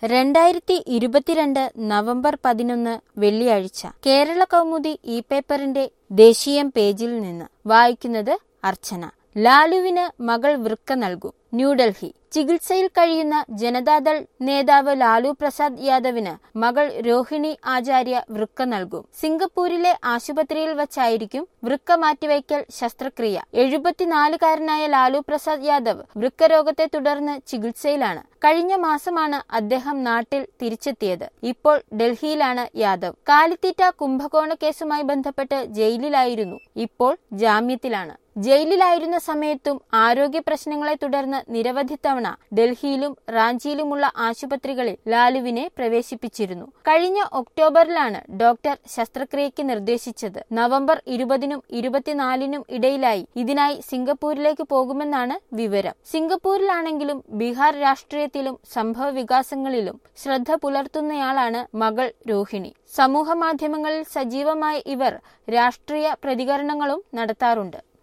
രണ്ടായിരത്തി ഇരുപത്തിരണ്ട് നവംബർ പതിനൊന്ന് വെള്ളിയാഴ്ച കേരള കൗമുദി ഇ പേപ്പറിന്റെ ദേശീയം പേജിൽ നിന്ന് വായിക്കുന്നത് അർച്ചന ലാലുവിന് മകൾ വൃക്ക നൽകും ന്യൂഡൽഹി ചികിത്സയിൽ കഴിയുന്ന ജനതാദൾ നേതാവ് ലാലു പ്രസാദ് യാദവിന് മകൾ രോഹിണി ആചാര്യ വൃക്ക നൽകും സിംഗപ്പൂരിലെ ആശുപത്രിയിൽ വച്ചായിരിക്കും വൃക്ക മാറ്റിവയ്ക്കൽ ശസ്ത്രക്രിയ എഴുപത്തിനാലുകാരനായ ലാലു പ്രസാദ് യാദവ് വൃക്ക രോഗത്തെ തുടർന്ന് ചികിത്സയിലാണ് കഴിഞ്ഞ മാസമാണ് അദ്ദേഹം നാട്ടിൽ തിരിച്ചെത്തിയത് ഇപ്പോൾ ഡൽഹിയിലാണ് യാദവ് കാലിത്തീറ്റ കുംഭകോണ കേസുമായി ബന്ധപ്പെട്ട് ജയിലിലായിരുന്നു ഇപ്പോൾ ജാമ്യത്തിലാണ് ജയിലിലായിരുന്ന സമയത്തും ആരോഗ്യ പ്രശ്നങ്ങളെ തുടർന്ന് നിരവധി തവണ ഡൽഹിയിലും റാഞ്ചിയിലുമുള്ള ആശുപത്രികളിൽ ലാലുവിനെ പ്രവേശിപ്പിച്ചിരുന്നു കഴിഞ്ഞ ഒക്ടോബറിലാണ് ഡോക്ടർ ശസ്ത്രക്രിയയ്ക്ക് നിർദ്ദേശിച്ചത് നവംബർ ഇരുപതിനും ഇരുപത്തിനാലിനും ഇടയിലായി ഇതിനായി സിംഗപ്പൂരിലേക്ക് പോകുമെന്നാണ് വിവരം സിംഗപ്പൂരിലാണെങ്കിലും ബീഹാർ രാഷ്ട്രീയത്തിലും സംഭവ വികാസങ്ങളിലും ശ്രദ്ധ പുലർത്തുന്നയാളാണ് മകൾ രോഹിണി സമൂഹ മാധ്യമങ്ങളിൽ സജീവമായ ഇവർ രാഷ്ട്രീയ പ്രതികരണങ്ങളും നടത്താറുണ്ട്